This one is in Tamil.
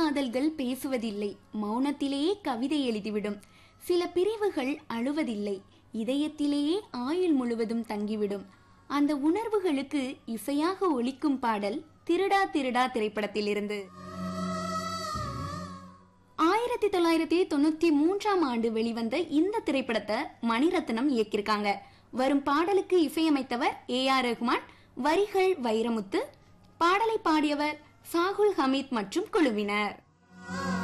காதல்கள் பேசுவதில்லை மௌனத்திலேயே கவிதை எழுதிவிடும் சில பிரிவுகள் அழுவதில்லை இதயத்திலேயே ஆயுள் முழுவதும் தங்கிவிடும் அந்த உணர்வுகளுக்கு இசையாக ஒலிக்கும் பாடல் திருடா திருடா திரைப்படத்திலிருந்து ஆயிரத்தி தொள்ளாயிரத்தி தொண்ணூத்தி மூன்றாம் ஆண்டு வெளிவந்த இந்த திரைப்படத்தை மணிரத்னம் இயக்கியிருக்காங்க வரும் பாடலுக்கு இசையமைத்தவர் ஏ ஆர் ரஹ்மான் வரிகள் வைரமுத்து பாடலை பாடியவர் சாகுல் ஹமீத் மற்றும் குழுவினர்